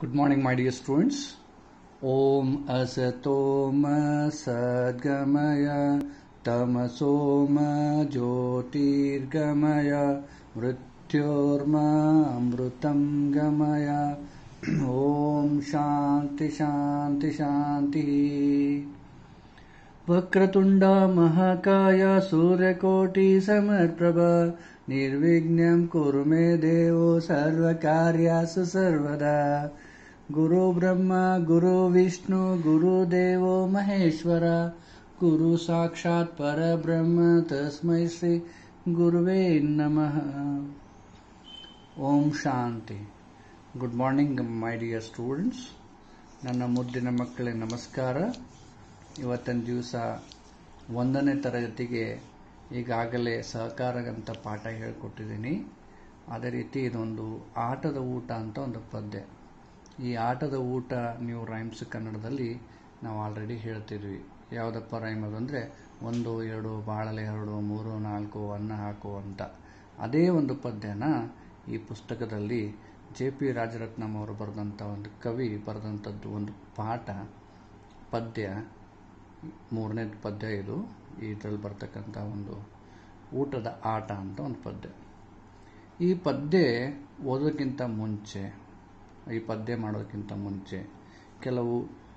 Good morning, my dear students. Om asatoma sadgamaya tamasoma jyotirgamaya mrityorma amrutam gamaya Om shanti shanti shanti वक्रतुण्ड महाकाय सूर्यकोटि समर्प्रभ निर्विघ्नं कुरु मे देवो सर्वकार्यासु सर्वदा गुरु ब्रह्मा गुरु विष्णु गुरुदेवो महेश्वर गुरु साक्षात् परब्रह्म तस्मै श्री गुरुवे नमः ಓಂ ಶಾಂತಿ good morning my dear students ನನ್ನ ಮುದ್ದಿನ ಮಕ್ಕಳಿಗೆ ನಮಸ್ಕಾರ ಇವತ್ತಿನ ದಿವಸ ಒಂದನೇ ತರಗತಿಗೆ ಈಗಾಗಲೇ ಸಹಕಾರಗಂತ ಪಾಠ ಹೇಳಿಕೊಟ್ಟಿದ್ದೀನಿ ಅದೇ ರೀತಿ ಇದೊಂದು ಆಟದ ಊಟ ಅಂತ ಒಂದು ಪದ್ಯ ಈ ಆಟದ ಊಟ ನೀವು ರೈಮ್ಸ್ ಕನ್ನಡದಲ್ಲಿ ನಾವು ಆಲ್ರೆಡಿ ಹೇಳ್ತಿದ್ವಿ ಯಾವುದಪ್ಪ ರೈಮ್ ಅದು ಅಂದರೆ ಒಂದು ಎರಡು ಬಾಳಲೆ ಎರಡು ಮೂರು ನಾಲ್ಕು ಅನ್ನ ಹಾಕು ಅಂತ ಅದೇ ಒಂದು ಪದ್ಯನ ಈ ಪುಸ್ತಕದಲ್ಲಿ ಜೆ ಪಿ ರಾಜರತ್ನಂ ಅವರು ಬರೆದಂಥ ಒಂದು ಕವಿ ಬರೆದಂಥದ್ದು ಒಂದು ಪಾಠ ಪದ್ಯ ಮೂರನೇ ಪದ್ಯ ಇದು ಇದರಲ್ಲಿ ಬರ್ತಕ್ಕಂಥ ಒಂದು ಊಟದ ಆಟ ಅಂತ ಒಂದು ಪದ್ಯ ಈ ಪದ್ಯ ಓದೋಕ್ಕಿಂತ ಮುಂಚೆ ಈ ಪದ್ಯ ಮಾಡೋದಕ್ಕಿಂತ ಮುಂಚೆ ಕೆಲವು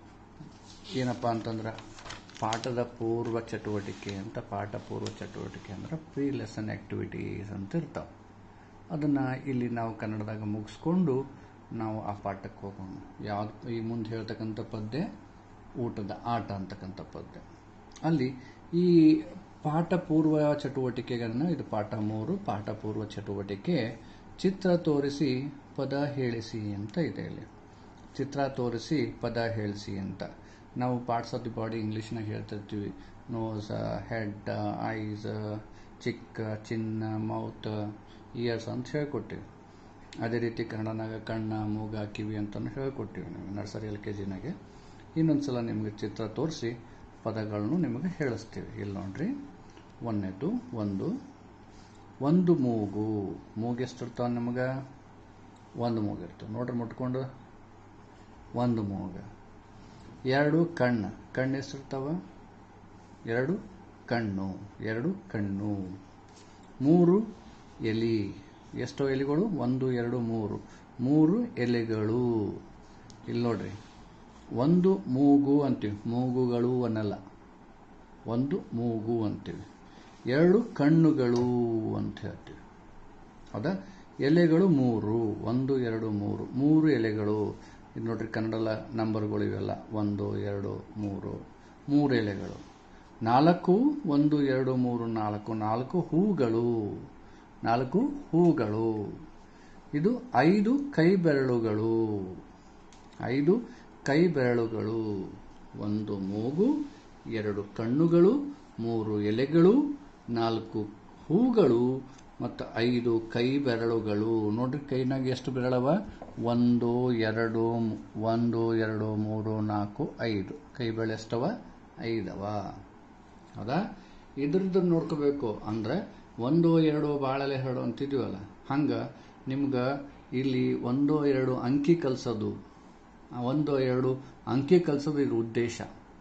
ಏನಪ್ಪ ಅಂತಂದ್ರೆ ಪಾಠದ ಪೂರ್ವ ಚಟುವಟಿಕೆ ಅಂತ ಪಾಠ ಪೂರ್ವ ಚಟುವಟಿಕೆ ಅಂದ್ರೆ ಪ್ರೀ ಲೆಸನ್ ಆ್ಯಕ್ಟಿವಿಟೀಸ್ ಅಂತ ಇರ್ತಾವೆ ಅದನ್ನು ಇಲ್ಲಿ ನಾವು ಕನ್ನಡದಾಗ ಮುಗಿಸ್ಕೊಂಡು ನಾವು ಆ ಪಾಠಕ್ಕೆ ಹೋಗೋಣ ಯಾವ್ದು ಈ ಮುಂದೆ ಹೇಳ್ತಕ್ಕಂಥ ಪದ್ಯ ಊಟದ ಆಟ ಅಂತಕ್ಕಂಥ ಪದ್ಯ ಅಲ್ಲಿ ಈ ಪಾಠ ಪೂರ್ವ ಚಟುವಟಿಕೆಗಳನ್ನ ಇದು ಪಾಠ ಮೂರು ಪಾಠ ಪೂರ್ವ ಚಟುವಟಿಕೆ ಚಿತ್ರ ತೋರಿಸಿ ಪದ ಹೇಳಿಸಿ ಅಂತ ಇದೆ ಇಲ್ಲಿ ಚಿತ್ರ ತೋರಿಸಿ ಪದ ಹೇಳಿಸಿ ಅಂತ ನಾವು ಪಾರ್ಟ್ಸ್ ಆಫ್ ದಿ ಬಾಡಿ ಇಂಗ್ಲೀಷ್ನಾಗ ಹೇಳ್ತಿರ್ತೀವಿ ನೋಸ್ ಹೆಡ್ ಐಸ್ ಚಿಕ್ಕ ಚಿನ್ನ ಮೌತ್ ಇಯರ್ಸ್ ಅಂತ ಹೇಳ್ಕೊಟ್ಟಿವಿ ಅದೇ ರೀತಿ ಕನ್ನಡನಾಗ ಕಣ್ಣ ಮೂಗ ಕಿವಿ ಅಂತಲೂ ಹೇಳ್ಕೊಟ್ಟಿವಿ ನೀವು ನರ್ಸರಿ ಎಲ್ ಕೆ ಜಿನಾಗೆ ಇನ್ನೊಂದು ಸಲ ನಿಮಗೆ ಚಿತ್ರ ತೋರಿಸಿ ಪದಗಳನ್ನು ನಿಮಗೆ ಹೇಳಿಸ್ತೀವಿ ಇಲ್ಲಿ ನೋಡ್ರಿ ಒಂದನೇದು ಒಂದು ಒಂದು ಮೂಗು ಮೂಗು ಎಷ್ಟಿರ್ತಾವೆ ನಿಮಗೆ ಒಂದು ಮೂಗು ಇರ್ತವೆ ನೋಡ್ರಿ ಮುಟ್ಕೊಂಡು ಒಂದು ಮೂಗ ಎರಡು ಕಣ್ಣು ಕಣ್ಣು ಎಷ್ಟಿರ್ತಾವ ಎರಡು ಕಣ್ಣು ಎರಡು ಕಣ್ಣು ಮೂರು ಎಲಿ ಎಷ್ಟೋ ಎಲೆಗಳು ಒಂದು ಎರಡು ಮೂರು ಮೂರು ಎಲೆಗಳು ಇಲ್ಲಿ ನೋಡ್ರಿ ಒಂದು ಮೂಗು ಅಂತೀವಿ ಮೂಗುಗಳು ಅನ್ನಲ್ಲ ಒಂದು ಮೂಗು ಅಂತೀವಿ ಎರಡು ಕಣ್ಣುಗಳು ಅಂತ ಹೇಳ್ತೀವಿ ಹೌದಾ ಎಲೆಗಳು ಮೂರು ಒಂದು ಎರಡು ಮೂರು ಮೂರು ಎಲೆಗಳು ಇದು ನೋಡ್ರಿ ಕನ್ನಡದ ನಂಬರ್ಗಳು ಇವೆಲ್ಲ ಒಂದು ಎರಡು ಮೂರು ಮೂರು ಎಲೆಗಳು ನಾಲ್ಕು ಒಂದು ಎರಡು ಮೂರು ನಾಲ್ಕು ನಾಲ್ಕು ಹೂಗಳು ನಾಲ್ಕು ಹೂಗಳು ಇದು ಐದು ಕೈ ಬೆರಳುಗಳು ಐದು ಕೈ ಬೆರಳುಗಳು ಒಂದು ಮೂಗು ಎರಡು ಕಣ್ಣುಗಳು ಮೂರು ಎಲೆಗಳು ನಾಲ್ಕು ಹೂಗಳು ಮತ್ತು ಐದು ಕೈ ಬೆರಳುಗಳು ನೋಡ್ರಿ ಕೈನಾಗ ಎಷ್ಟು ಬೆರಳವ ಒಂದು ಎರಡು ಒಂದು ಎರಡು ಮೂರು ನಾಲ್ಕು ಐದು ಕೈ ಬೆರಳು ಎಷ್ಟವ ಐದವ ಹೌದಾ ಇದ್ರದ್ದು ನೋಡ್ಕೋಬೇಕು ಅಂದ್ರೆ ಒಂದು ಎರಡು ಬಾಳಲೆ ಎರಡು ಅಂತಿದ್ವಲ್ಲ ಹಂಗೆ ನಿಮ್ಗೆ ಇಲ್ಲಿ ಒಂದು ಎರಡು ಅಂಕಿ ಕಲಿಸೋದು ಒಂದು ಎರಡು ಅಂಕಿ ಕಲಿಸೋದು ಇದು ಉದ್ದೇಶ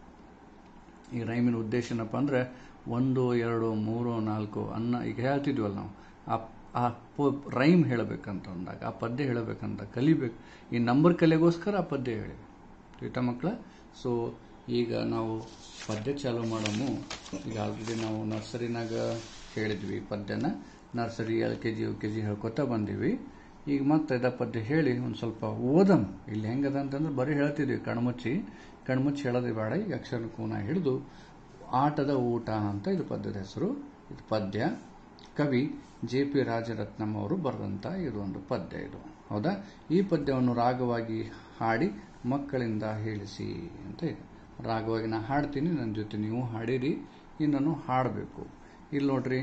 ಈ ರೈಮಿನ ಉದ್ದೇಶ ಏನಪ್ಪ ಅಂದರೆ ಒಂದು ಎರಡು ಮೂರು ನಾಲ್ಕು ಅನ್ನ ಈಗ ಹೇಳ್ತಿದ್ವಲ್ಲ ನಾವು ಆ ಆ ರೈಮ್ ಹೇಳಬೇಕಂತ ಅಂದಾಗ ಆ ಪದ್ಯ ಹೇಳಬೇಕಂತ ಕಲಿಬೇಕು ಈ ನಂಬರ್ ಕಲಿಗೋಸ್ಕರ ಆ ಪದ್ಯ ಹೇಳಿ ಆಯ್ತಾ ಮಕ್ಕಳ ಸೊ ಈಗ ನಾವು ಪದ್ಯ ಚಾಲು ಮಾಡಮು ಈಗ ಆಲ್ರೆಡಿ ನಾವು ನರ್ಸರಿನಾಗ ಹೇಳಿದ್ವಿ ಪದ್ಯನ nursery L K G U K G ಹೇಳ್ಕೊತಾ ಬಂದೀವಿ ಈಗ ಮತ್ತೆ ಇದ ಪದ್ಯ ಹೇಳಿ ಒಂದು ಸ್ವಲ್ಪ ಓದಮ್ ಇಲ್ಲಿ ಹೆಂಗದ ಅಂತಂದ್ರೆ ಬರೀ ಹೇಳ್ತಿದ್ವಿ ಕಣ್ಮುಚ್ಚಿ ಕಣ್ಮುಚ್ಚಿ ಹೇಳೋದೇ ಬೇಡ ಈಗ ಅಕ್ಷರ ಕೂನ ಹಿಡಿದು ಆಟದ ಊಟ ಅಂತ ಇದು ಪದ್ಯದ ಹೆಸರು ಇದು ಪದ್ಯ ಕವಿ ಜೆ ಪಿ ರಾಜರತ್ನಂ ಅವರು ಬರೆದಂಥ ಇದು ಒಂದು ಪದ್ಯ ಇದು ಹೌದಾ ಈ ಪದ್ಯವನ್ನು ರಾಗವಾಗಿ ಹಾಡಿ ಮಕ್ಕಳಿಂದ ಹೇಳಿಸಿ ಅಂತ ಇದೆ ರಾಗವಾಗಿ ನಾ ಹಾಡ್ತೀನಿ ನನ್ನ ಜೊತೆ ನೀವು ಹಾಡಿರಿ ಇನ್ನೂ ಹಾಡಬೇಕು ಇಲ್ಲಿ ನೋಡ್ರಿ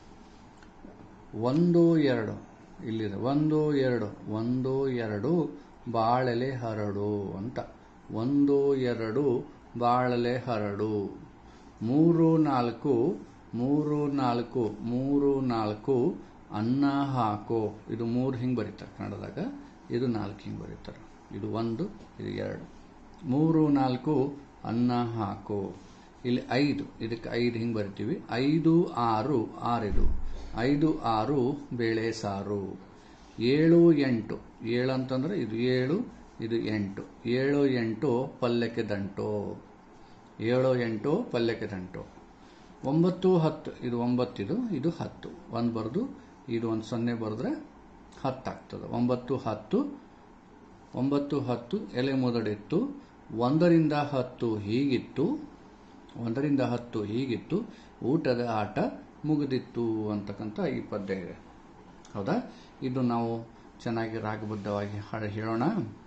ಒಂದು ಎರಡು ಇಲ್ಲಿದೆ ಒಂದು ಎರಡು ಒಂದು ಎರಡು ಬಾಳೆಲೆ ಹರಡು ಅಂತ ಒಂದು ಎರಡು ಬಾಳೆಲೆ ಹರಡು ಮೂರು ನಾಲ್ಕು ಮೂರು ನಾಲ್ಕು ಮೂರು ನಾಲ್ಕು ಅನ್ನ ಹಾಕೋ ಇದು ಮೂರು ಹಿಂಗೆ ಬರೀತಾರೆ ಕನ್ನಡದಾಗ ಇದು ನಾಲ್ಕು ಹಿಂಗೆ ಬರೀತಾರೆ ಇದು ಒಂದು ಇದು ಎರಡು ಮೂರು ನಾಲ್ಕು ಅನ್ನ ಹಾಕು ಇಲ್ಲಿ ಐದು ಇದಕ್ಕೆ ಐದು ಹಿಂಗೆ ಬರ್ತೀವಿ ಐದು ಆರು ಆರಿದು ಐದು ಆರು ಬೇಳೆ ಸಾರು ಏಳು ಎಂಟು ಏಳು ಅಂತಂದ್ರೆ ಇದು ಏಳು ಇದು ಎಂಟು ಏಳು ಎಂಟು ಪಲ್ಯಕ್ಕೆ ದಂಟು ಏಳು ಎಂಟು ಪಲ್ಯಕ್ಕೆ ದಂಟು ಒಂಬತ್ತು ಹತ್ತು ಇದು ಒಂಬತ್ತಿದು ಇದು ಹತ್ತು ಒಂದು ಬರೆದು ಇದು ಒಂದು ಸೊನ್ನೆ ಬರೆದ್ರೆ ಹತ್ತಾಗ್ತದೆ ಒಂಬತ್ತು ಹತ್ತು ಒಂಬತ್ತು ಹತ್ತು ಎಲೆ ಮುದಡಿತ್ತು ಒಂದರಿಂದ ಹತ್ತು ಹೀಗಿತ್ತು ಒಂದರಿಂದ ಹತ್ತು ಹೀಗಿತ್ತು ಊಟದ ಆಟ ಮುಗಿದಿತ್ತು ಅಂತಕ್ಕಂಥ ಈ ಪದ್ಯ ಇದೆ ಹೌದಾ ಇದು ನಾವು ಚೆನ್ನಾಗಿ ರಾಗಬದ್ಧವಾಗಿ ಹಾಡು ಹೇಳೋಣ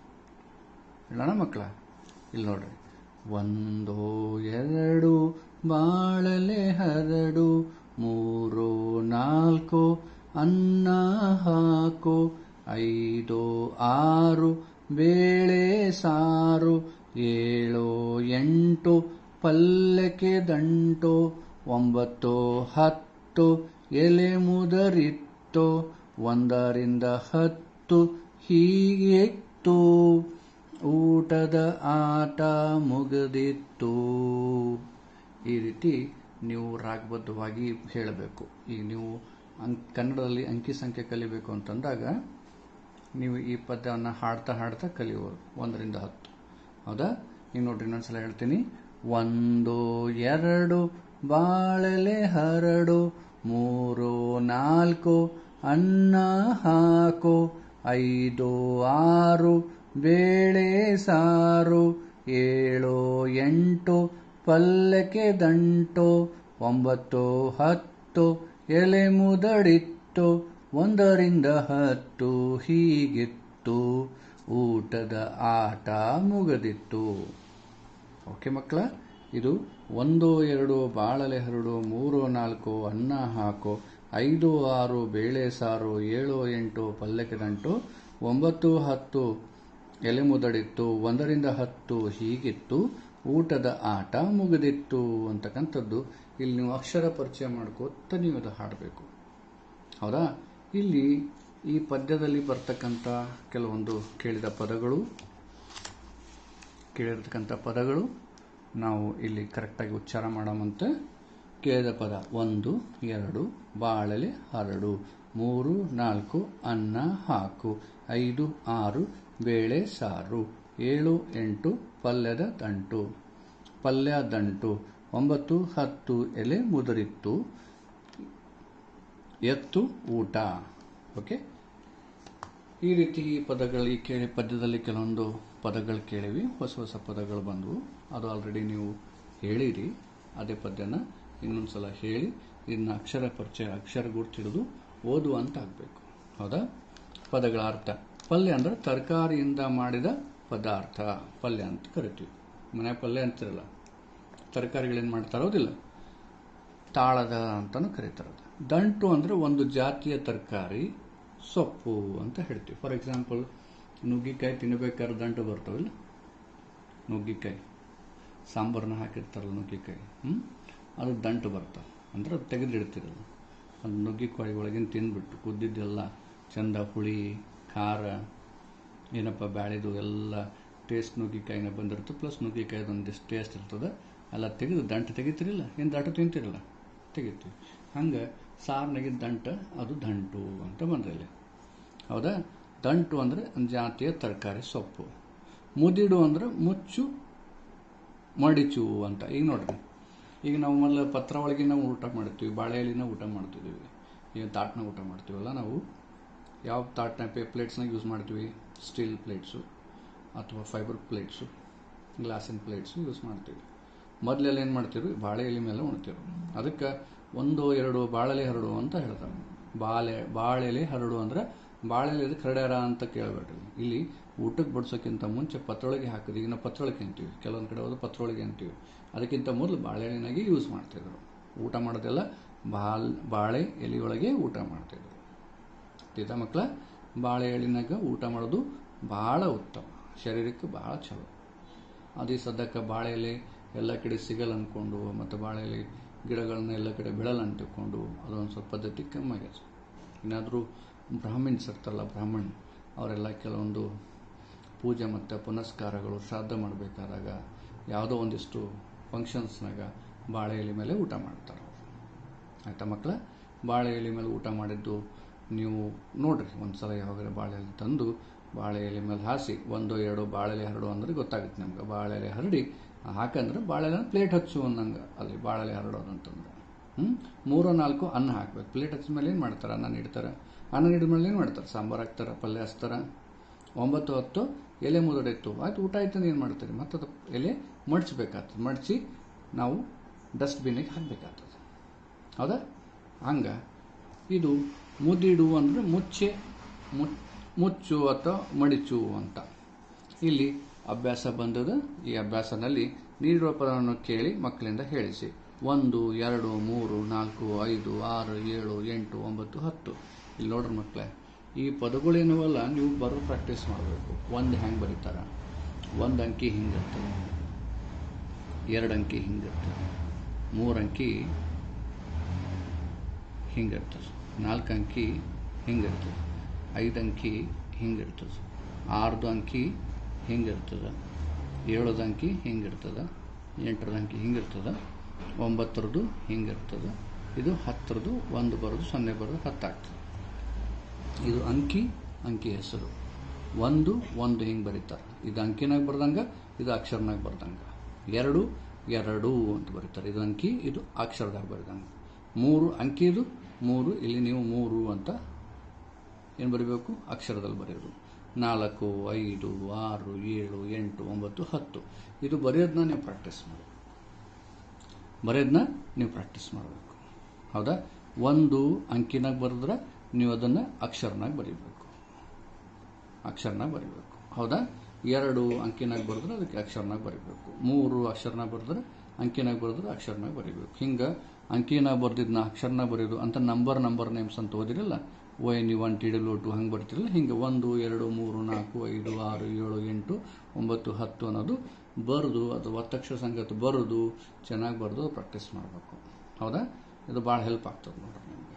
ಹೇಳೋಣ ಮಕ್ಕಳ ಇಲ್ಲಿ ನೋಡ್ರಿ ಒಂದು ಎರಡು ಬಾಳಲೆ ಹರಡು ಮೂರು ನಾಲ್ಕು ಅನ್ನ ಹಾಕು ಐದು ಆರು ಬೇಳೆ ಸಾರು ಏಳು ಎಂಟು ಪಲ್ಯಕ್ಕೆ ದಂಟು ಒಂಬತ್ತು ಹತ್ತು ಎಲೆ ಮುದರಿತ್ತು ಒಂದರಿಂದ ಹತ್ತು ಹೀಗಿತ್ತು ಊಟದ ಆಟ ಮುಗಿದಿತ್ತು ಈ ರೀತಿ ನೀವು ರಾಗಬದ್ಧವಾಗಿ ಹೇಳಬೇಕು ಈಗ ನೀವು ಅಂಕ್ ಕನ್ನಡದಲ್ಲಿ ಅಂಕಿ ಸಂಖ್ಯೆ ಕಲಿಬೇಕು ಅಂತಂದಾಗ ನೀವು ಈ ಪದ್ಯವನ್ನು ಹಾಡ್ತಾ ಹಾಡ್ತಾ ಕಲಿಯೋರು ಒಂದರಿಂದ ಹತ್ತು ಹೌದಾ ಈಗ ನೋಡ್ರಿ ಇನ್ನೊಂದ್ಸಲ ಹೇಳ್ತೀನಿ ಒಂದು ಎರಡು ಬಾಳೆಲೆ ಹರಡು ಮೂರು ನಾಲ್ಕು ಅನ್ನ ಹಾಕು ಐದು ಆರು ಬೇಳೆ ಸಾರು ಏಳು ಎಂಟು ಪಲ್ಯಕ್ಕೆ ದಂಟು ಒಂಬತ್ತು ಹತ್ತು ಎಲೆ ಮುದಡಿತ್ತು ಒಂದರಿಂದ ಹತ್ತು ಹೀಗಿತ್ತು ಊಟದ ಆಟ ಮುಗದಿತ್ತು ಓಕೆ ಮಕ್ಕಳ ಇದು ಒಂದು ಎರಡು ಬಾಳಲೆ ಹರಡು ಮೂರು ನಾಲ್ಕು ಅನ್ನ ಹಾಕು ಐದು ಆರು ಬೇಳೆ ಸಾರು ಏಳು ಎಂಟು ಪಲ್ಯಕ್ಕೆ ದಂಟು ಒಂಬತ್ತು ಹತ್ತು ಎಲೆ ಮುದಡಿತ್ತು ಒಂದರಿಂದ ಹತ್ತು ಹೀಗಿತ್ತು ಊಟದ ಆಟ ಮುಗಿದಿತ್ತು ಅಂತಕ್ಕಂಥದ್ದು ಇಲ್ಲಿ ನೀವು ಅಕ್ಷರ ಪರಿಚಯ ಮಾಡ್ಕೋತ ನೀವು ಅದು ಹಾಡಬೇಕು ಹೌದಾ ಇಲ್ಲಿ ಈ ಪದ್ಯದಲ್ಲಿ ಬರ್ತಕ್ಕಂಥ ಕೆಲವೊಂದು ಕೇಳಿದ ಪದಗಳು ಕೇಳಿರ್ತಕ್ಕಂಥ ಪದಗಳು ನಾವು ಇಲ್ಲಿ ಕರೆಕ್ಟಾಗಿ ಉಚ್ಚಾರ ಮಾಡೋಮಂತೆ ಕೇಳಿದ ಪದ ಒಂದು ಎರಡು ಬಾಳಲೆ ಹರಡು ಮೂರು ನಾಲ್ಕು ಅನ್ನ ಹಾಕು ಐದು ಆರು ಬೇಳೆ ಸಾರು ಏಳು ಎಂಟು ಪಲ್ಯದ ದಂಟು ಪಲ್ಯ ದಂಟು ಒಂಬತ್ತು ಹತ್ತು ಎಲೆ ಮುದುರಿತ್ತು ಎತ್ತು ಊಟ ಓಕೆ ಈ ರೀತಿ ಪದಗಳು ಈ ಕೇಳಿ ಪದ್ಯದಲ್ಲಿ ಕೆಲವೊಂದು ಪದಗಳು ಕೇಳಿವಿ ಹೊಸ ಹೊಸ ಪದಗಳು ಬಂದವು ಅದು ಆಲ್ರೆಡಿ ನೀವು ಹೇಳಿರಿ ಅದೇ ಪದ್ಯನ ಇನ್ನೊಂದ್ಸಲ ಹೇಳಿ ಇದನ್ನ ಅಕ್ಷರ ಪರಿಚಯ ಅಕ್ಷರ ಗುರ್ತಿಡಿದು ಓದು ಅಂತ ಆಗಬೇಕು ಹೌದಾ ಪದಗಳ ಅರ್ಥ ಪಲ್ಯ ಅಂದ್ರೆ ತರಕಾರಿಯಿಂದ ಮಾಡಿದ ಪದಾರ್ಥ ಪಲ್ಯ ಅಂತ ಕರಿತೀವಿ ಮನೆ ಪಲ್ಯ ಅಂತಿರಲ್ಲ ತರಕಾರಿಗಳೇನು ಮಾಡ್ತಾರೋ ಅದಿಲ್ಲ ತಾಳದ ಅಂತಲೂ ಕರೀತಾರೆ ಅದು. ದಂಟು ಅಂದರೆ ಒಂದು ಜಾತಿಯ ತರಕಾರಿ ಸೊಪ್ಪು ಅಂತ ಹೇಳ್ತೀವಿ ಫಾರ್ ಎಕ್ಸಾಂಪಲ್ ನುಗ್ಗಿಕಾಯಿ ತಿನ್ನಬೇಕಾದ್ರೆ ದಂಟು ಬರ್ತಾವಲ್ಲ ನುಗ್ಗಿಕಾಯಿ ಸಾಂಬಾರನ್ನ ಹಾಕಿರ್ತಾರಲ್ಲ ನುಗ್ಗಿಕಾಯಿ ಹ್ಞೂ ಅದು ದಂಟು ಬರ್ತಾವೆ ಅಂದ್ರೆ ಅದು ತೆಗೆದಿಡ್ತಿರಲ್ಲ ಅದು ನುಗ್ಗಿಕಾಯಿ ಒಳಗಿನ ತಿಂದ್ಬಿಟ್ಟು ಕುದ್ದಿದ್ದೆಲ್ಲ ಚಂದ ಹುಳಿ ಖಾರ ಏನಪ್ಪ ಬ್ಯಾಳಿದು ಎಲ್ಲ ಟೇಸ್ಟ್ ನುಗ್ಗಿಕಾಯಿನ ಬಂದಿರುತ್ತೆ ಪ್ಲಸ್ ನುಗ್ಗಿಕಾಯ್ದು ಒಂದಿಷ್ಟು ಟೇಸ್ಟ್ ಇರ್ತದೆ ಎಲ್ಲ ತೆಗೆದು ದಂಟು ತೆಗಿತಿರಿಲ್ಲ ಏನು ದಂಟು ತಿಂತಿರಲ್ಲ ತೆಗಿತೀವಿ ಹಂಗೆ ಸಾರ್ನಾಗಿ ದಂಟ ಅದು ದಂಟು ಅಂತ ಬಂದ್ರಲ್ಲಿ ಹೌದಾ ದಂಟು ಅಂದರೆ ಒಂದು ಜಾತಿಯ ತರಕಾರಿ ಸೊಪ್ಪು ಮುದಿಡು ಅಂದ್ರೆ ಮುಚ್ಚು ಮಡಿಚು ಅಂತ ಈಗ ನೋಡ್ರಿ ಈಗ ನಾವು ಮೊದಲು ಪತ್ರ ಒಳಗೆ ನಾವು ಊಟ ಮಾಡ್ತೀವಿ ಬಾಳೆ ಎಲೆನ ಊಟ ಮಾಡ್ತಿದ್ದೀವಿ ಈಗ ತಾಟ್ನ ಊಟ ಮಾಡ್ತೀವಲ್ಲ ನಾವು ಯಾವ ತಾಟ್ನ ಪೇ ಪ್ಲೇಟ್ಸ್ನ ಯೂಸ್ ಮಾಡ್ತೀವಿ ಸ್ಟೀಲ್ ಪ್ಲೇಟ್ಸು ಅಥವಾ ಫೈಬರ್ ಪ್ಲೇಟ್ಸು ಗ್ಲಾಸಿನ ಪ್ಲೇಟ್ಸು ಯೂಸ್ ಮಾಡ್ತೀವಿ ಮೊದಲೆಲ್ಲ ಏನು ಮಾಡ್ತೀವಿ ಬಾಳೆ ಎಲೆ ಮೇಲೆ ಉಣ್ತೀವಿ ಅದಕ್ಕೆ ಒಂದು ಎರಡು ಬಾಳೆಲೆ ಹರಡು ಅಂತ ಹೇಳ್ತಾರೆ ಬಾಳೆ ಬಾಳೆಲೆ ಹರಡು ಅಂದ್ರೆ ಬಾಳೆಲೆ ಇದಕ್ಕೆ ಹರಡ್ಯಾರ ಅಂತ ಕೇಳಬೇಡ್ರಿ ಇಲ್ಲಿ ಊಟಕ್ಕೆ ಬಡಿಸೋಕ್ಕಿಂತ ಮುಂಚೆ ಪತ್ರೊಳಗೆ ಹಾಕಿದ್ವಿ ಈಗ ನಾವು ಪತ್ರೊಳಗೆ ಅಂತೀವಿ ಕೆಲವೊಂದು ಕಡೆ ಹೋದ್ರೆ ಪತ್ರೊಳಗೆ ಅಂತೀವಿ ಅದಕ್ಕಿಂತ ಮೊದಲು ಬಾಳೆಹಣ್ಣಿನಾಗೆ ಯೂಸ್ ಮಾಡ್ತಿದ್ರು ಊಟ ಮಾಡೋದೆಲ್ಲ ಬಾಲ್ ಬಾಳೆ ಎಲೆಯೊಳಗೆ ಊಟ ಮಾಡ್ತಿದ್ರು ಗೊತ್ತಿತ್ತಾ ಮಕ್ಕಳ ಬಾಳೆ ಎಳಿನಾಗ ಊಟ ಮಾಡೋದು ಭಾಳ ಉತ್ತಮ ಶರೀರಕ್ಕೆ ಭಾಳ ಚಲೋ ಅದೇ ಸದ್ಯಕ್ಕೆ ಬಾಳೆ ಎಲೆ ಎಲ್ಲ ಕಡೆ ಸಿಗಲ್ಲ ಅಂದ್ಕೊಂಡು ಮತ್ತು ಬಾಳೆ ಎಲೆ ಗಿಡಗಳನ್ನ ಎಲ್ಲ ಕಡೆ ಬೆಳಲ್ಲ ಅಂತ ತಿಳ್ಕೊಂಡು ಅದೊಂದು ಸ್ವಲ್ಪ ಪದ್ಧತಿ ಕಮ್ಮಿ ಆಗ್ಯದ ಏನಾದರೂ ಬ್ರಾಹ್ಮಿಣ್ಸ್ ಇರ್ತಾರಲ್ಲ ಬ್ರಾಹ್ಮಣ್ ಅವರೆಲ್ಲ ಕೆಲವೊಂದು ಪೂಜೆ ಮತ್ತು ಪುನಸ್ಕಾರಗಳು ಶ್ರಾದ್ದ ಮಾಡಬೇಕಾದಾಗ ಯಾವುದೋ ಒಂದಿಷ್ಟು ಫಂಕ್ಷನ್ಸ್ನಾಗ ಬಾಳೆ ಎಲೆ ಮೇಲೆ ಊಟ ಮಾಡ್ತಾರೆ ಆಯ್ತಾ ಮಕ್ಕಳ ಬಾಳೆ ಎಲೆ ಮೇಲೆ ಊಟ ಮಾಡಿದ್ದು ನೀವು ನೋಡ್ರಿ ಒಂದ್ಸಲ ಯಾವಾಗ ಬಾಳೆ ಎಲೆ ತಂದು ಬಾಳೆ ಎಲೆ ಮೇಲೆ ಹಾಸಿ ಒಂದು ಎರಡು ಬಾಳೆ ಎಲೆ ಹರಡು ಅಂದ್ರೆ ಗೊತ್ತಾಗುತ್ತೆ ನಿಮ್ಗೆ ಬಾಳೆ ಎಲೆ ಹರಡಿ ಹಾಕಂದ್ರೆ ಬಾಳೆ ಎಲೆ ಪ್ಲೇಟ್ ಹಚ್ಚು ಅನ್ನಂಗೆ ಅಲ್ಲಿ ಬಾಳೆ ಎಲೆ ಹರಡೋದು ಅಂತಂದ್ರೆ ಹ್ಞೂ ಮೂರು ನಾಲ್ಕು ಅನ್ನ ಹಾಕ್ಬೇಕು ಪ್ಲೇಟ್ ಹಚ್ಚಿದ ಮೇಲೆ ಏನು ಮಾಡ್ತಾರೆ ಅನ್ನ ನೀಡ್ತಾರೆ ಅನ್ನ ನೀಡಿದ ಮೇಲೆ ಏನು ಮಾಡ್ತಾರೆ ಸಾಂಬಾರು ಹಾಕ್ತಾರೆ ಪಲ್ಯ ಹಚ್ತಾರೆ ಒಂಬತ್ತು ಹತ್ತು ಎಲೆ ಮುದಡಿತ್ತು ಆಯ್ತು ಊಟ ಆಯ್ತು ಏನು ಮಾಡ್ತೀರಿ ಮತ್ತೆ ಅದು ಎಲೆ ಮಡ್ಚಬೇಕಾಗ್ತದೆ ಮಡಚಿ ನಾವು ಡಸ್ಟ್ಬಿನ್ನಿಗೆ ಹಾಕಬೇಕಾಗ್ತದೆ ಹೌದಾ ಹಂಗೆ ಇದು ಮುದಿಡು ಅಂದರೆ ಮುಚ್ಚೆ ಮುಚ್- ಮುಚ್ಚು ಅಥವಾ ಮಡಿಚು ಅಂತ ಇಲ್ಲಿ ಅಭ್ಯಾಸ ಬಂದದ ಈ ಅಭ್ಯಾಸದಲ್ಲಿ ನೀಡಿರುವ ಪದವನ್ನು ಕೇಳಿ ಮಕ್ಕಳಿಂದ ಹೇಳಿಸಿ ಒಂದು ಎರಡು ಮೂರು ನಾಲ್ಕು ಐದು ಆರು ಏಳು ಎಂಟು ಒಂಬತ್ತು ಹತ್ತು ಇಲ್ಲಿ ನೋಡ್ರಿ ಮಕ್ಕಳೇ ಈ ಪದಗಳೇನವಲ್ಲ ನೀವು ಬರೋ ಪ್ರಾಕ್ಟೀಸ್ ಮಾಡಬೇಕು ಒಂದು ಹೆಂಗೆ ಬರೀತಾರ ಒಂದು ಅಂಕಿ ಹಿಂಗಿರ್ತದೆ ಎರಡು ಅಂಕಿ ಹಿಂಗಿರ್ತದೆ ಮೂರು ಅಂಕಿ ಹಿಂಗಿರ್ತದೆ ನಾಲ್ಕು ಅಂಕಿ ಹಿಂಗಿರ್ತದೆ ಐದು ಅಂಕಿ ಹಿಂಗಿರ್ತದೆ ಆರ್ದು ಅಂಕಿ ಹಿಂಗಿರ್ತದೆ ಏಳದ ಅಂಕಿ ಹಿಂಗಿರ್ತದೆ ಎಂಟರದ ಅಂಕಿ ಹಿಂಗಿರ್ತದೆ ಒಂಬತ್ತರದು ಹಿಂಗಿರ್ತದೆ ಇದು ಹತ್ತರದು ಒಂದು ಬರೋದು ಸೊನ್ನೆ ಬರೋದು ಹತ್ತಾಗ್ತದೆ ಇದು ಅಂಕಿ ಅಂಕಿ ಹೆಸರು ಒಂದು ಒಂದು ಹಿಂಗೆ ಬರೀತಾರೆ ಇದು ಅಂಕಿನಾಗ ಬರ್ದಂಗೆ ಇದು ಅಕ್ಷರನಾಗ ಬರ್ದಂಗೆ ಎರಡು ಎರಡು ಅಂತ ಬರೀತಾರೆ ಇದು ಅಂಕಿ ಇದು ಅಕ್ಷರದಾಗ ಬರೆದಂಗೆ ಮೂರು ಅಂಕಿ ಇದು ಮೂರು ಇಲ್ಲಿ ನೀವು ಮೂರು ಅಂತ ಏನು ಬರೀಬೇಕು ಅಕ್ಷರದಲ್ಲಿ ಬರೆಯೋದು ನಾಲ್ಕು ಐದು ಆರು ಏಳು ಎಂಟು ಒಂಬತ್ತು ಹತ್ತು ಇದು ಬರೆಯೋದನ್ನ ನೀವು ಪ್ರಾಕ್ಟೀಸ್ ಮಾಡಿ ಬರೆಯೋದನ್ನ ನೀವು ಪ್ರಾಕ್ಟೀಸ್ ಮಾಡಬೇಕು ಹೌದಾ ಒಂದು ಅಂಕಿನಾಗ ಬರೆದ್ರೆ ನೀವು ಅದನ್ನು ಅಕ್ಷರನಾಗ ಬರೀಬೇಕು ಅಕ್ಷರನಾಗ ಬರೀಬೇಕು ಹೌದಾ ಎರಡು ಅಂಕಿನಾಗ ಬರೆದ್ರೆ ಅದಕ್ಕೆ ಅಕ್ಷರನಾಗ ಬರೀಬೇಕು ಮೂರು ಅಕ್ಷರನಾಗ ಬರೆದ್ರೆ ಅಂಕಿನಾಗ ಬರೆದ್ರೆ ಅಕ್ಷರನಾಗ ಬರೀಬೇಕು ಹಿಂಗೆ ಅಂಕಿನಾಗ ಬರ್ದಿದ್ನ ಅಕ್ಷರನಾಗ ಬರೆಯೋದು ಅಂತ ನಂಬರ್ ನಂಬರ್ ನೇಮ್ಸ್ ಅಂತ ಓದಿರಲ್ಲ O N U one T W two ಹಂಗೆ ಬರ್ತಿರಲ್ಲ ಹಿಂಗೆ ಒಂದು ಎರಡು ಮೂರು ನಾಲ್ಕು ಐದು ಆರು ಏಳು ಎಂಟು ಒಂಬತ್ತು ಹತ್ತು ಅನ್ನೋದು ಬರೆದು ಅದು ಒತ್ತಕ್ಷರ ಸಂಗತಿ ಬರೆದು ಚೆನ್ನಾಗಿ ಬರೆದು ಪ್ರಾಕ್ಟೀಸ್ ಮಾಡಬೇಕು ಹೌದಾ ಇದು ಭಾಳ ಹೆಲ್ಪ್ ಆಗ್ತದೆ ನೋಡ್ರಿ ನಿಮಗೆ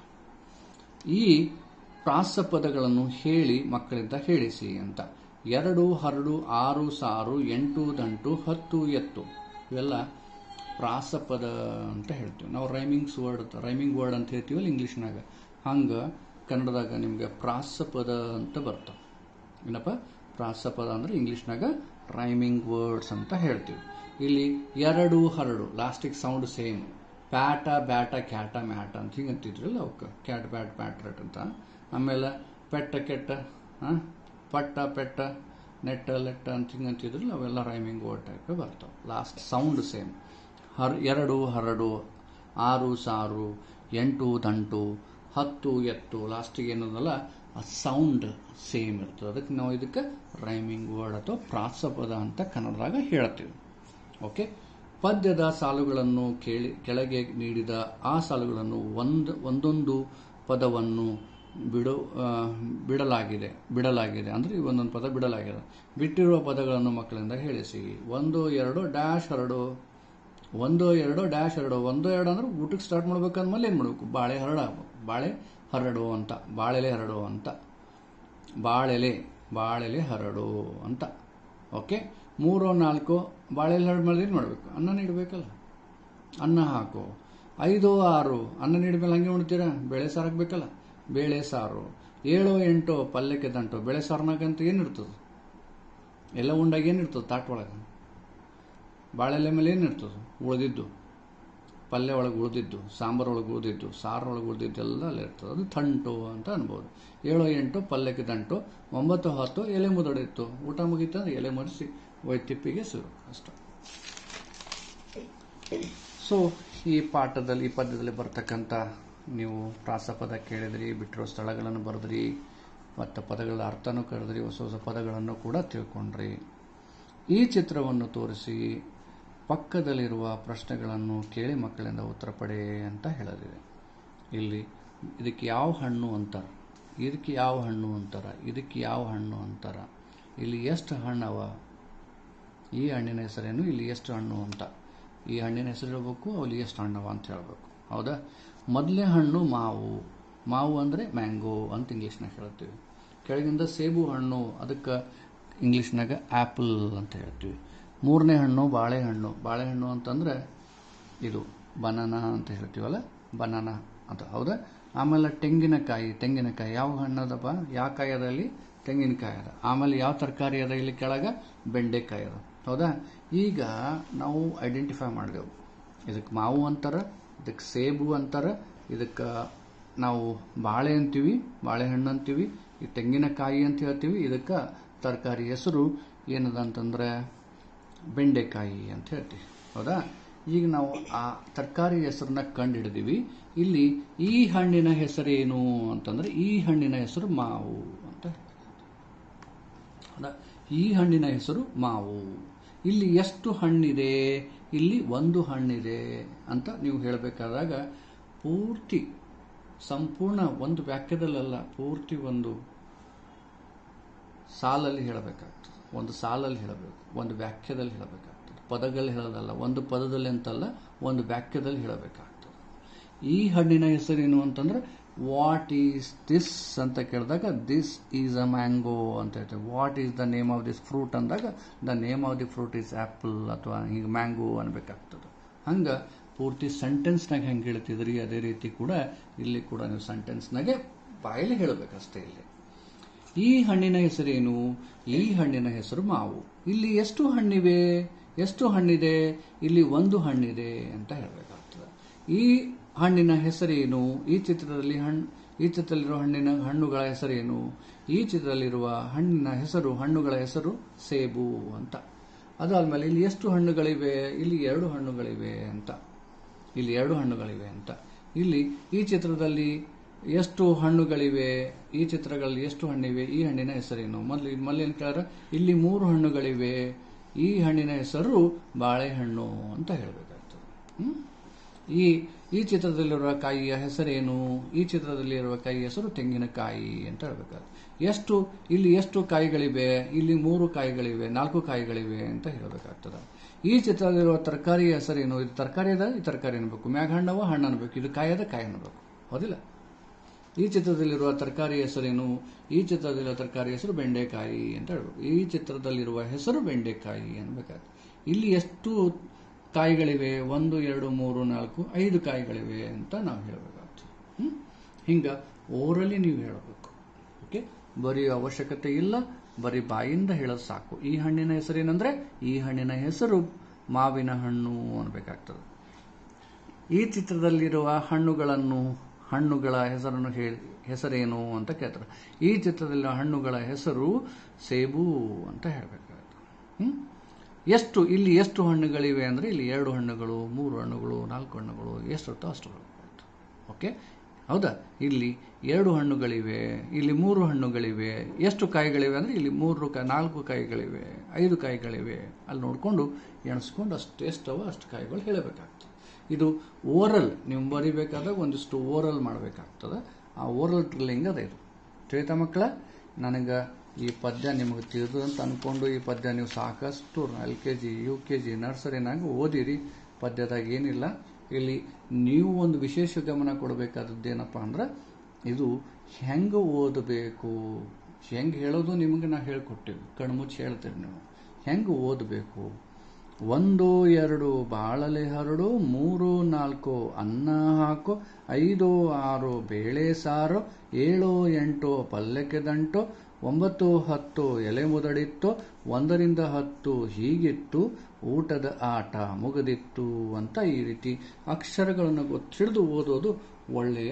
ಈ ಪ್ರಾಸ ಪದಗಳನ್ನು ಹೇಳಿ ಮಕ್ಕಳಿಂದ ಹೇಳಿಸಿ ಅಂತ ಎರಡು ಹರಡು ಆರು ಸಾರು ಎಂಟು ದಂಟು ಹತ್ತು ಎತ್ತು ಇವೆಲ್ಲ ಪ್ರಾಸಪದ ಅಂತ ಹೇಳ್ತೀವಿ ನಾವು ರೈಮಿಂಗ್ಸ್ ವರ್ಡ್ ರೈಮಿಂಗ್ ವರ್ಡ್ ಅಂತ ಹೇಳ್ತೀವಲ್ಲ ಇಂಗ್ಲೀಷ್ನಾಗ ಹಂಗೆ ಕನ್ನಡದಾಗ ನಿಮಗೆ ಪ್ರಾಸಪದ ಅಂತ ಬರ್ತಾವೆ ಏನಪ್ಪ ಪ್ರಾಸಪದ ಅಂದ್ರೆ ಇಂಗ್ಲೀಷ್ನಾಗ ರೈಮಿಂಗ್ ವರ್ಡ್ಸ್ ಅಂತ ಹೇಳ್ತೀವಿ ಇಲ್ಲಿ ಎರಡು ಹರಡು ಲಾಸ್ಟಿಗೆ sound same pat bat cat mat ಅಂತ ಹಿಂಗೆ ಅಂತಿದ್ರಲ್ಲ ಅವಕ್ಕೆ ಕ್ಯಾಟ್ ಬ್ಯಾಟ್ ಪ್ಯಾಟ್ ರಟ್ ಅಂತ ಆಮೇಲೆ ಪೆಟ್ಟ ಕೆಟ್ಟ ಆ, ಪಟ್ಟ ಪೆಟ್ಟ ನೆಟ್ಟ ಲೆಟ್ಟ ಅಂತ ಹಿಂಗೆ ಅಂತಿದ್ರಲ್ಲ ಅವೆಲ್ಲ ರೈಮಿಂಗ್ ವರ್ಡ್ ಟೈಪ್ ಬರ್ತಾವೆ ಲಾಸ್ಟ್ ಸೌಂಡ್ ಸೇಮ್ ಹರ್ ಎರಡು ಹರಡು ಆರು ಸಾರು ಎಂಟು ದಂಟು ಹತ್ತು ಎತ್ತು ಲಾಸ್ಟಿಗೆ ಏನದಲ್ಲ ಆ ಸೌಂಡ್ ಸೇಮ್ ಇರ್ತದೆ ಅದಕ್ಕೆ ನಾವು ಇದಕ್ಕೆ ರೈಮಿಂಗ್ ವರ್ಡ್ ಅಥವಾ ಪ್ರಾಸಪದ ಅಂತ ಕನ್ನಡದಾಗ ಹೇಳ್ತೀವಿ ಓಕೆ ಪದ್ಯದ ಸಾಲುಗಳನ್ನು ಕೇಳಿ ಕೆಳಗೆ ನೀಡಿದ ಆ ಸಾಲುಗಳನ್ನು ಒಂದು ಒಂದೊಂದು ಪದವನ್ನು ಬಿಡು ಆ, ಬಿಡಲಾಗಿದೆ ಬಿಡಲಾಗಿದೆ ಅಂದರೆ ಒಂದೊಂದು ಪದ ಬಿಡಲಾಗಿದೆ ಬಿಟ್ಟಿರುವ ಪದಗಳನ್ನು ಮಕ್ಕಳಿಂದ ಹೇಳಿಸಿ ಒಂದು ಎರಡು ಡ್ಯಾಶ್ ಹರಡು ಒಂದು ಎರಡು ಡ್ಯಾಶ್ ಹರಡು ಒಂದು ಎರಡು ಅಂದ್ರೆ ಊಟಕ್ಕೆ ಸ್ಟಾರ್ಟ್ ಮಾಡ್ಬೇಕಂದ್ಮೇಲೆ ಏನು ಮಾಡಬೇಕು ಬಾಳೆ ಹರಡ ಬಾಳೆ ಹರಡು ಅಂತ ಬಾಳೆಲೆ ಹರಡು ಅಂತ ಬಾಳೆಲೆ ಬಾಳೆಲೆ ಹರಡು ಅಂತ ಓಕೆ ಮೂರು ನಾಲ್ಕು ಬಾಳೆಲೆ ಹರಡು ಮೇಲೆ ಏನು ಮಾಡಬೇಕು ಅನ್ನ ನೀಡಬೇಕಲ್ಲ ಅನ್ನ ಹಾಕು ಐದು ಆರು ಅನ್ನ ನೀಡಿದ ಮೇಲೆ ಹಂಗೆ ಉಣ್ತೀರಾ ಬೇಳೆ ಸಾರು ಹಾಕ್ಬೇಕಲ್ಲ ಬೇಳೆ ಸಾರು ಏಳು ಎಂಟು ಪಲ್ಯಕ್ಕೆ ದಂಟು ಬೇಳೆ ಸಾರಿನಾಗಂತ ಏನಿರ್ತದೆ ಎಲ್ಲ ಉಂಡಾಗ ಏನಿರ್ತದೆ ತಾಟ್ ಒಳಗೆ ಬಾಳೆಲೆ ಮೇಲೆ ಏನಿರ್ತದೆ ಉಳಿದಿದ್ದು ಪಲ್ಯ ಒಳಗೆ ಉಳಿದಿದ್ದು ಸಾಂಬಾರು ಒಳಗೆ ಉಳಿದಿದ್ದು ಸಾರು ಒಳಗೆ ಉಳಿದಿದ್ದು ಎಲ್ಲ ಅಲ್ಲಿ ಇರ್ತದೆ ಅದು ತಂಟು ಅಂತ ಅನ್ಬೋದು ಏಳು ಎಂಟು ಪಲ್ಯಕ್ಕೆ ದಂಟು ಒಂಬತ್ತು ಹತ್ತು ಎಲೆ ಮುದಡಿತ್ತು ಊಟ ಮುಗೀತಂದ್ರೆ ಎಲೆ ಮರೆಸಿ ತಿಪ್ಪಿಗೆ ಸೇರು ಅಷ್ಟ ಸೊ ಈ ಪಾಠದಲ್ಲಿ ಈ ಪದ್ಯದಲ್ಲಿ ಬರ್ತಕ್ಕಂಥ ನೀವು ಪ್ರಾಸಪದ ಕೇಳಿದ್ರಿ ಬಿಟ್ಟಿರೋ ಸ್ಥಳಗಳನ್ನು ಬರೆದ್ರಿ ಮತ್ತು ಪದಗಳ ಅರ್ಥನೂ ಕರೆದ್ರಿ ಹೊಸ ಹೊಸ ಪದಗಳನ್ನು ಕೂಡ ತಿಳ್ಕೊಂಡ್ರಿ ಈ ಚಿತ್ರವನ್ನು ತೋರಿಸಿ ಪಕ್ಕದಲ್ಲಿರುವ ಪ್ರಶ್ನೆಗಳನ್ನು ಕೇಳಿ ಮಕ್ಕಳಿಂದ ಉತ್ತರ ಪಡೆ ಅಂತ ಹೇಳಲಿದೆ ಇಲ್ಲಿ ಇದಕ್ಕೆ ಯಾವ ಹಣ್ಣು ಅಂತಾರ ಇದಕ್ಕೆ ಯಾವ ಹಣ್ಣು ಅಂತಾರ ಇದಕ್ಕೆ ಯಾವ ಹಣ್ಣು ಅಂತಾರ ಇಲ್ಲಿ ಎಷ್ಟು ಹಣ್ಣವ ಈ ಹಣ್ಣಿನ ಹೆಸರೇನು ಇಲ್ಲಿ ಎಷ್ಟು ಹಣ್ಣು ಅಂತ ಈ ಹಣ್ಣಿನ ಹೆಸರು ಹೇಳ್ಬೇಕು ಅಲ್ಲಿ ಎಷ್ಟು ಹಣ್ಣವ ಅಂತ ಹೇಳಬೇಕು ಹೌದಾ ಮೊದಲನೇ ಹಣ್ಣು ಮಾವು ಮಾವು ಅಂದರೆ ಮ್ಯಾಂಗೋ ಅಂತ ಇಂಗ್ಲೀಷ್ನಾಗ ಹೇಳ್ತೀವಿ ಕೆಳಗಿಂದ ಸೇಬು ಹಣ್ಣು ಅದಕ್ಕೆ ಇಂಗ್ಲೀಷ್ನಾಗ ಆ್ಯಪಲ್ ಅಂತ ಹೇಳ್ತೀವಿ ಮೂರನೇ ಹಣ್ಣು ಬಾಳೆಹಣ್ಣು ಬಾಳೆಹಣ್ಣು ಅಂತಂದ್ರೆ ಇದು ಬನಾನಾ ಅಂತ ಹೇಳ್ತೀವಲ್ಲ ಬನಾನಾ ಅಂತ ಹೌದಾ ಆಮೇಲೆ ತೆಂಗಿನಕಾಯಿ ತೆಂಗಿನಕಾಯಿ ಯಾವ ಹಣ್ಣದಪ್ಪ ಯಾವ ಕಾಯಿ ಅದ ಇಲ್ಲಿ ತೆಂಗಿನಕಾಯಿ ಅದ ಆಮೇಲೆ ಯಾವ ತರಕಾರಿ ಅದ ಇಲ್ಲಿ ಕೆಳಗೆ ಬೆಂಡೆಕಾಯಿ ಅದ ಹೌದಾ ಈಗ ನಾವು ಐಡೆಂಟಿಫೈ ಮಾಡಿದೆವು ಇದಕ್ಕೆ ಮಾವು ಅಂತಾರ ಇದಕ್ಕೆ ಸೇಬು ಅಂತಾರ ಇದಕ್ಕೆ ನಾವು ಬಾಳೆ ಅಂತೀವಿ ಬಾಳೆಹಣ್ಣು ಅಂತೀವಿ ಈ ತೆಂಗಿನಕಾಯಿ ಅಂತ ಹೇಳ್ತೀವಿ ಇದಕ್ಕೆ ತರಕಾರಿ ಹೆಸರು ಏನದ ಅಂತಂದ್ರೆ ಬೆಂಡೆಕಾಯಿ ಅಂತ ಹೇಳ್ತೀವಿ ಹೌದಾ ಈಗ ನಾವು ಆ ತರಕಾರಿ ಹೆಸರನ್ನ ಕಂಡು ಹಿಡಿದೀವಿ ಇಲ್ಲಿ ಈ ಹಣ್ಣಿನ ಹೆಸರೇನು ಅಂತಂದ್ರೆ ಈ ಹಣ್ಣಿನ ಹೆಸರು ಮಾವು ಅಂತ ಹೌದಾ ಈ ಹಣ್ಣಿನ ಹೆಸರು ಮಾವು ಇಲ್ಲಿ ಎಷ್ಟು ಹಣ್ಣಿದೆ ಇಲ್ಲಿ ಒಂದು ಹಣ್ಣಿದೆ ಅಂತ ನೀವು ಹೇಳಬೇಕಾದಾಗ ಪೂರ್ತಿ ಸಂಪೂರ್ಣ ಒಂದು ವಾಕ್ಯದಲ್ಲಲ್ಲ ಪೂರ್ತಿ ಒಂದು ಸಾಲಲ್ಲಿ ಹೇಳಬೇಕಾಗ್ತದೆ ಒಂದು ಸಾಲಲ್ಲಿ ಹೇಳಬೇಕು ಒಂದು ವಾಕ್ಯದಲ್ಲಿ ಹೇಳಬೇಕಾಗ್ತದೆ ಪದಗಳಲ್ಲಿ ಹೇಳೋದಲ್ಲ ಒಂದು ಪದದಲ್ಲಿ ಅಂತಲ್ಲ ಒಂದು ವಾಕ್ಯದಲ್ಲಿ ಹೇಳಬೇಕಾಗ್ತದೆ ಈ ಹಣ್ಣಿನ ಹೆಸರೇನು ಅಂತಂದ್ರೆ ವಾಟ್ ಈಸ್ ದಿಸ್ ಅಂತ ಕೇಳಿದಾಗ ದಿಸ್ ಈಸ್ ಅ ಮ್ಯಾಂಗೋ ಅಂತ ಹೇಳ್ತೇವೆ what is the name of this fruit ಅಂದಾಗ the name of the fruit is apple ಅಥವಾ ಹೀಗೆ ಮ್ಯಾಂಗೋ ಅನ್ಬೇಕಾಗ್ತದೆ ಹಂಗೆ ಪೂರ್ತಿ ಸೆಂಟೆನ್ಸ್ನಾಗ ಹೆಂಗೆ ಹೇಳ್ತಿದ್ರಿ ಅದೇ ರೀತಿ ಕೂಡ ಇಲ್ಲಿ ಕೂಡ ನೀವು ಸೆಂಟೆನ್ಸ್ನಾಗೆ ಬಾಯಲ್ಲಿ ಹೇಳಬೇಕಷ್ಟೇ ಇಲ್ಲಿ ಈ ಹಣ್ಣಿನ ಹೆಸರೇನು ಈ ಹಣ್ಣಿನ ಹೆಸರು ಮಾವು ಇಲ್ಲಿ ಎಷ್ಟು ಹಣ್ಣಿವೆ ಎಷ್ಟು ಹಣ್ಣಿದೆ ಇಲ್ಲಿ ಒಂದು ಹಣ್ಣಿದೆ ಅಂತ ಹೇಳಬೇಕಾಗ್ತದೆ ಈ ಹಣ್ಣಿನ ಹೆಸರೇನು ಈ ಚಿತ್ರದಲ್ಲಿ ಹಣ್ಣು ಈ ಚಿತ್ರದಲ್ಲಿರುವ ಹಣ್ಣಿನ ಹಣ್ಣುಗಳ ಹೆಸರೇನು ಈ ಚಿತ್ರದಲ್ಲಿರುವ ಹಣ್ಣಿನ ಹೆಸರು ಹಣ್ಣುಗಳ ಹೆಸರು ಸೇಬು ಅಂತ ಅದಾದ್ಮೇಲೆ ಇಲ್ಲಿ ಎಷ್ಟು ಹಣ್ಣುಗಳಿವೆ ಇಲ್ಲಿ ಎರಡು ಹಣ್ಣುಗಳಿವೆ ಅಂತ ಇಲ್ಲಿ ಎರಡು ಹಣ್ಣುಗಳಿವೆ ಅಂತ ಇಲ್ಲಿ ಈ ಚಿತ್ರದಲ್ಲಿ ಎಷ್ಟು ಹಣ್ಣುಗಳಿವೆ ಈ ಚಿತ್ರಗಳಲ್ಲಿ ಎಷ್ಟು ಹಣ್ಣಿವೆ ಈ ಹಣ್ಣಿನ ಹೆಸರೇನು ಮೊದಲು ಮಲ್ಲೇನು ಕೇಳಾರ ಇಲ್ಲಿ ಮೂರು ಹಣ್ಣುಗಳಿವೆ ಈ ಹಣ್ಣಿನ ಹೆಸರು ಬಾಳೆಹಣ್ಣು ಅಂತ ಹೇಳಬೇಕಾಗ್ತದೆ ಹ್ಮ್ ಈ ಈ ಚಿತ್ರದಲ್ಲಿರುವ ಕಾಯಿಯ ಹೆಸರೇನು ಈ ಚಿತ್ರದಲ್ಲಿರುವ ಕಾಯಿಯ ಹೆಸರು ತೆಂಗಿನಕಾಯಿ ಅಂತ ಹೇಳ್ಬೇಕಾದ್ರೆ ಎಷ್ಟು ಇಲ್ಲಿ ಎಷ್ಟು ಕಾಯಿಗಳಿವೆ ಇಲ್ಲಿ ಮೂರು ಕಾಯಿಗಳಿವೆ ನಾಲ್ಕು ಕಾಯಿಗಳಿವೆ ಅಂತ ಹೇಳಬೇಕಾಗ್ತದೆ ಈ ಚಿತ್ರದಲ್ಲಿರುವ ತರಕಾರಿಯ ಹೆಸರೇನು ಇದು ತರಕಾರಿ ಅದ ಈ ತರಕಾರಿ ಅನ್ಬೇಕು ಮ್ಯಾಗ ಹಣ್ಣವ ಹಣ್ಣು ಅನ್ಬೇಕು ಇದು ಕಾಯಿ ಅದ ಕಾಯಿ ಅನ್ಬೇಕು ಹೌದಿಲ್ಲ ಈ ಚಿತ್ರದಲ್ಲಿರುವ ತರಕಾರಿ ಹೆಸರೇನು ಈ ಚಿತ್ರದಲ್ಲಿರುವ ತರಕಾರಿ ಹೆಸರು ಬೆಂಡೆಕಾಯಿ ಅಂತ ಹೇಳ್ಬೇಕು ಈ ಚಿತ್ರದಲ್ಲಿರುವ ಹೆಸರು ಬೆಂಡೆಕಾಯಿ ಅನ್ಬೇಕಾಗ್ತದೆ ಇಲ್ಲಿ ಎಷ್ಟು ಕಾಯಿಗಳಿವೆ ಒಂದು ಎರಡು ಮೂರು ನಾಲ್ಕು ಐದು ಕಾಯಿಗಳಿವೆ ಅಂತ ನಾವು ಹೇಳಬೇಕಾಗ್ತದೆ ಹ್ಮ್ ಹಿಂಗ ಓರಲಿ ನೀವು ಹೇಳಬೇಕು ಓಕೆ ಬರೀ ಅವಶ್ಯಕತೆ ಇಲ್ಲ ಬರೀ ಬಾಯಿಂದ ಹೇಳೋದು ಸಾಕು ಈ ಹಣ್ಣಿನ ಹೆಸರೇನಂದ್ರೆ ಈ ಹಣ್ಣಿನ ಹೆಸರು ಮಾವಿನ ಹಣ್ಣು ಅನ್ಬೇಕಾಗ್ತದೆ ಈ ಚಿತ್ರದಲ್ಲಿರುವ ಹಣ್ಣುಗಳನ್ನು ಹಣ್ಣುಗಳ ಹೆಸರನ್ನು ಹೇಳಿ ಹೆಸರೇನು ಅಂತ ಕೇಳ್ತಾರೆ ಈ ಚಿತ್ರದಲ್ಲಿರುವ ಹಣ್ಣುಗಳ ಹೆಸರು ಸೇಬು ಅಂತ ಹೇಳಬೇಕಾಗುತ್ತೆ ಹ್ಮ್ ಎಷ್ಟು ಇಲ್ಲಿ ಎಷ್ಟು ಹಣ್ಣುಗಳಿವೆ ಅಂದರೆ ಇಲ್ಲಿ ಎರಡು ಹಣ್ಣುಗಳು ಮೂರು ಹಣ್ಣುಗಳು ನಾಲ್ಕು ಹಣ್ಣುಗಳು ಎಷ್ಟಿರುತ್ತೋ ಅಷ್ಟು ಹೇಳಬೇಕಾಗುತ್ತೆ ಓಕೆ ಹೌದಾ ಇಲ್ಲಿ ಎರಡು ಹಣ್ಣುಗಳಿವೆ ಇಲ್ಲಿ ಮೂರು ಹಣ್ಣುಗಳಿವೆ ಎಷ್ಟು ಕಾಯಿಗಳಿವೆ ಅಂದರೆ ಇಲ್ಲಿ ಮೂರು ಕಾಯಿ ನಾಲ್ಕು ಕಾಯಿಗಳಿವೆ ಐದು ಕಾಯಿಗಳಿವೆ ಅಲ್ಲಿ ನೋಡಿಕೊಂಡು ಎಣಿಸ್ಕೊಂಡು ಅಷ್ಟು ಎಷ್ಟವ ಅಷ್ಟು ಕಾಯಿಗಳು ಹೇಳಬೇಕಾಗ್ತದೆ ಇದು ಓರಲ್ ನೀವು ಬರಿಬೇಕಾದಾಗ ಒಂದಿಷ್ಟು ಓರಲ್ ಮಾಡಬೇಕಾಗ್ತದೆ ಆ ಓರಲ್ ಡ್ರಿಲ್ಲಿಂಗ್ ಅದ ಇದು ತಿಳಿತಾ ಮಕ್ಕಳ ನನಗೆ ಈ ಪದ್ಯ ನಿಮಗೆ ತಿಳಿದು ಅಂತ ಅನ್ಕೊಂಡು ಈ ಪದ್ಯ ನೀವು ಸಾಕಷ್ಟು L K G U K G ನರ್ಸರಿನಾಗ ಓದಿರಿ ಪದ್ಯದಾಗ ಏನಿಲ್ಲ ಇಲ್ಲಿ ನೀವು ಒಂದು ವಿಶೇಷ ಗಮನ ಕೊಡಬೇಕಾದದ್ದು ಏನಪ್ಪ ಅಂದ್ರೆ ಇದು ಹೆಂಗೆ ಓದಬೇಕು ಹೆಂಗೆ ಹೇಳೋದು ನಿಮಗೆ ನಾ ಹೇಳ್ಕೊಟ್ಟಿವಿ ಕಣ್ಮುಚ್ಚಿ ಹೇಳ್ತೀರಿ ನೀವು ಹೆಂಗೆ ಓದಬೇಕು ಒಂದು ಎರಡು ಬಾಳಲೆ ಹರಡು ಮೂರು ನಾಲ್ಕು ಅನ್ನ ಹಾಕು ಐದು ಆರು ಬೇಳೆ ಸಾರು ಏಳು ಎಂಟು ಪಲ್ಯಕ್ಕೆ ದಂಟು ಒಂಬತ್ತು ಹತ್ತು ಎಲೆ ಮುದಡಿತ್ತು ಒಂದರಿಂದ ಹತ್ತು ಹೀಗಿತ್ತು ಊಟದ ಆಟ ಮುಗಿದಿತ್ತು ಅಂತ ಈ ರೀತಿ ಅಕ್ಷರಗಳನ್ನು ಗೊತ್ತಿಳಿದು ಓದೋದು ಒಳ್ಳೆಯ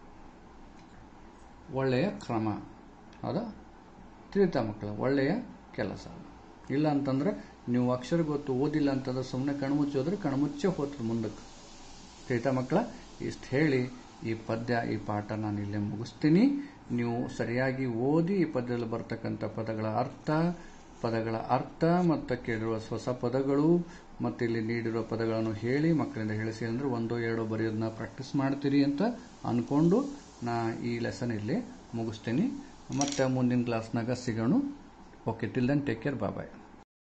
ಒಳ್ಳೆಯ ಕ್ರಮ ಹೌದಾ ತಿಳಿತಾ ಮಕ್ಕಳು ಒಳ್ಳೆಯ ಕೆಲಸ ಇಲ್ಲ ಅಂತಂದ್ರೆ ನೀವು ಅಕ್ಷರ ಗೊತ್ತು ಓದಿಲ್ಲ ಅಂತಂದ್ರೆ ಸುಮ್ಮನೆ ಕಣ್ಮುಚ್ಚಿ ಹೋದ್ರೆ ಕಣ್ಮುಚ್ಚೆ ಹೋಗ್ತದೆ ಮುಂದಕ್ಕೆ ತಿಳಿತಾ ಮಕ್ಕಳ ಇಷ್ಟು ಹೇಳಿ ಈ ಪದ್ಯ ಈ ಪಾಠ ನಾನು ಇಲ್ಲೇ ಮುಗಿಸ್ತೀನಿ ನೀವು ಸರಿಯಾಗಿ ಓದಿ ಈ ಪದ್ಯದಲ್ಲಿ ಬರ್ತಕ್ಕಂಥ ಪದಗಳ ಅರ್ಥ ಪದಗಳ ಅರ್ಥ ಮತ್ತು ಕೇಳಿರುವ ಹೊಸ ಪದಗಳು ಮತ್ತು ಇಲ್ಲಿ ನೀಡಿರುವ ಪದಗಳನ್ನು ಹೇಳಿ ಮಕ್ಕಳಿಂದ ಹೇಳಿಸಿ ಅಂದ್ರೆ ಒಂದು ಎರಡು ಬರೆಯೋದನ್ನ ಪ್ರಾಕ್ಟೀಸ್ ಮಾಡ್ತೀರಿ ಅಂತ ಅಂದ್ಕೊಂಡು ನಾ ಈ ಲೆಸನ್ ಇಲ್ಲಿ ಮುಗಿಸ್ತೀನಿ ಮತ್ತೆ ಮುಂದಿನ ಕ್ಲಾಸ್ನಾಗ ಸಿಗೋಣ okay till then take care ಬಾಯ್